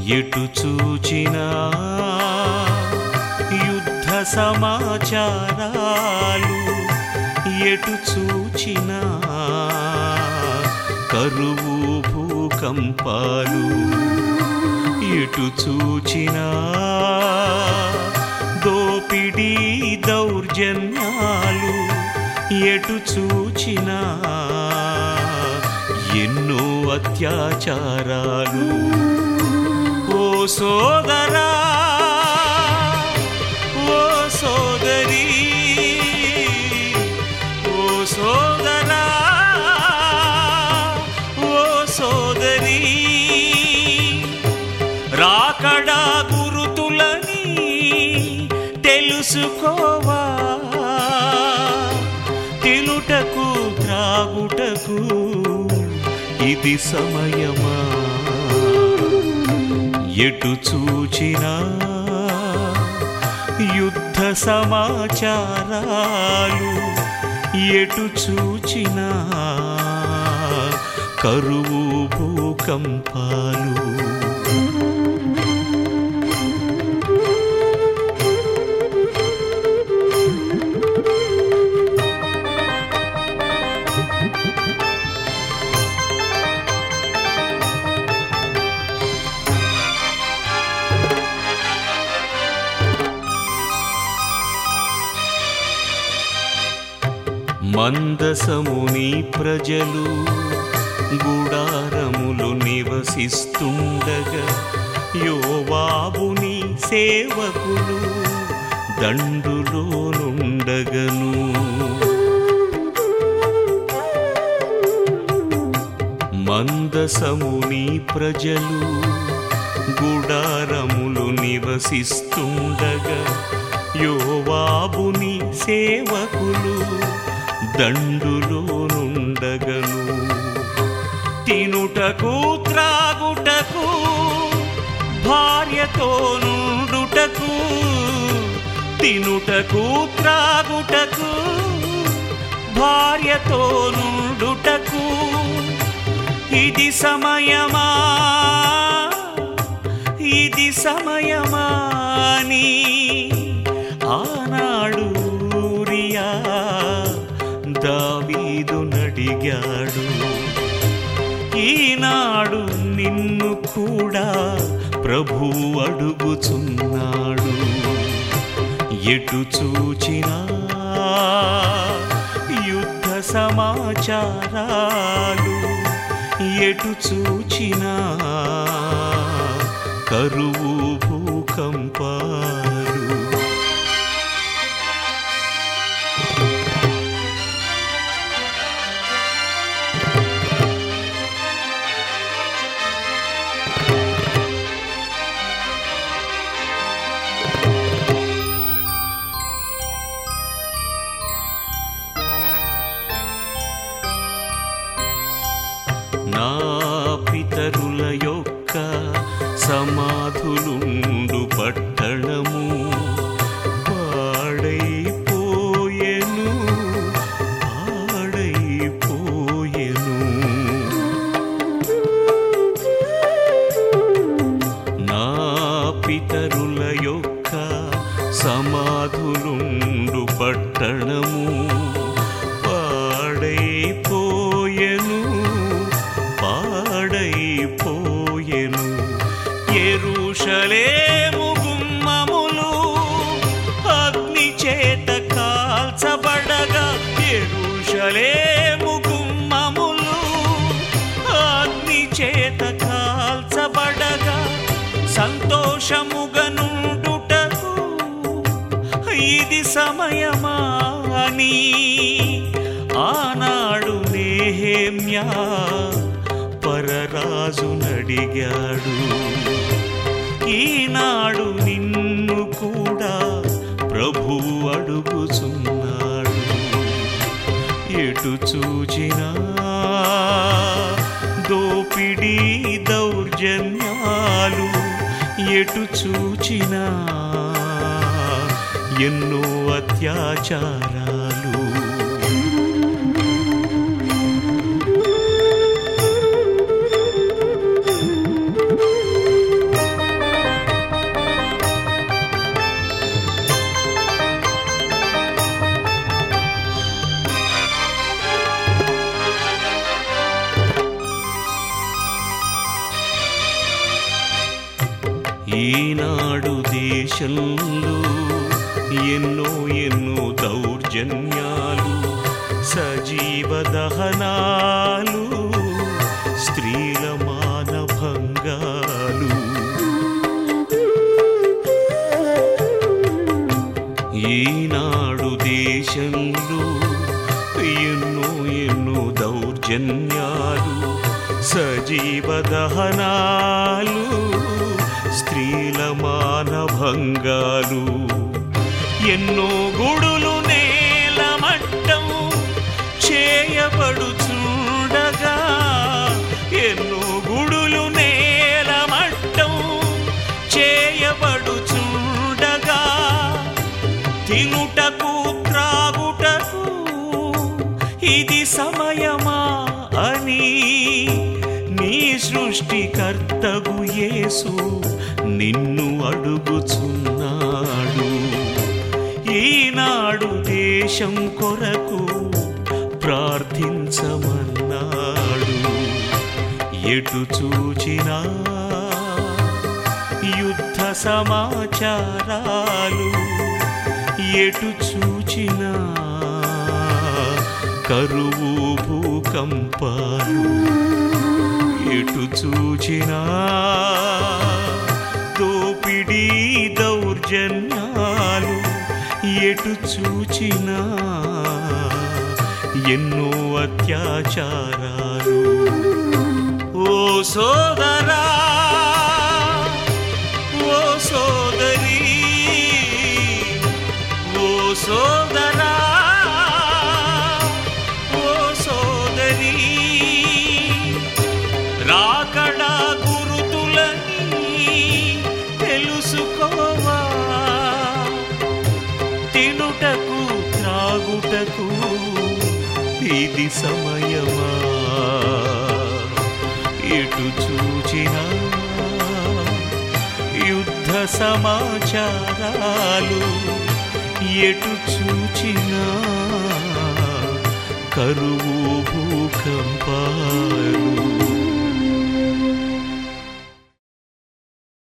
ఎటు చూచినా యుద్ధ సమాచారాలు ఎటు చూచినా కరువు భూకంపాలు ఎటు చూచినా దోపిడీ దౌర్జన్యాలు ఎటు చూచినా ఎన్నో అత్యాచారాలు ఓ సోదరా ఓ సోదరి ఓ సోదరా ఓ సోదరి రాకడా గురుతులని తెలుసుకోవా తినుటకు త్రాగుటకు ఇది సమయమా ఎటు చూచినా యుద్ధ సమాచారాలు ఎటు చూచినా కరువు భూకంపాలు మందసముని ప్రజలు గుడారములు నివసిస్తుండగా యోవాబుని సేవకులు దండులో నుండగను మందసముని ప్రజలు గుడారములు నివసిస్తుండగా యోవాబుని సేవకులు దండులో నుండగను తినుటకు త్రాగుటకు భార్యతో నుండుటకు తినుటకు త్రాగుటకు భార్యతో నుండుటకు ఇది సమయమా ఇది సమయమా అని ఆనాడు ఊరియా దావీదు నడిగాడు ఈనాడు నిన్ను కూడా ప్రభు అడుగుచున్నాడు ఎటు చూచినా యుద్ధ సమాచారాలు ఎటు చూచినా కరువు భూకంపాలు నా పితరుల యొక్క సమాధులుండు పట్టణము పాడైపోయెను పాడైపోయెను నా పితరుల యొక్క సమాధులుండు పట్టణము పాడైపోయెను పాడైపోయెను ఎరుషలేము గుమ్మములు అగ్ని చేత కాల్చబడగా ఎరుషలేము గుమ్మములు అగ్ని చేత కాల్చబడగా సంతోషముగా నుండుటకు ఇది సమయమా అని ఆనాడు నేహేమ్యా పరరాజు నడిగాడు ఈనాడు నిన్ను కూడా ప్రభు అడుగుచున్నాడు ఎటు చూచినా దోపిడీ దౌర్జన్యాలు ఎటు చూచినా ఎన్నో అత్యాచారాలు దేశంలో ఎన్నో ఎన్నో దౌర్జన్యాలు సజీవ దహనాలు స్త్రీల మానభంగాలు ఈనాడు దేశంలో ఎన్నో ఎన్నో దౌర్జన్యాలు సజీవ దహనాలు స్త్రీల మానభంగాలు ఎన్నో గుడులు నేలమట్టం చేయబడుచుండగా ఎన్నో గుడులు నేలమట్టం చేయబడుచుండగా తినుటకు త్రాగుటకు ఇది సమయమా అని నీ సృష్టికర్తగు యేసు నిన్ను అడుగుచున్నాడు ఈనాడు దేశం కొరకు ప్రార్థించమన్నాడు ఎటు చూచినా యుద్ధ సమాచారాలు ఎటు చూచినా కరువు భూకంపాలు ఎటు చూచినా దోపిడీ దౌర్జన్యాలు ఎటు చూచినా ఎన్నో అత్యాచారాలు ఓ సోదరా ఓ సోదరి ఓ సోదరా ఓ సోదరి రాకడా గురుతులని తెలుసుకోవా తినుటకు త్రాగుటకు ఇది సమయమా ఎటు చూచినా యుద్ధ సమాచారాలు ఎటు చూచినా కరువు భూకంపాలు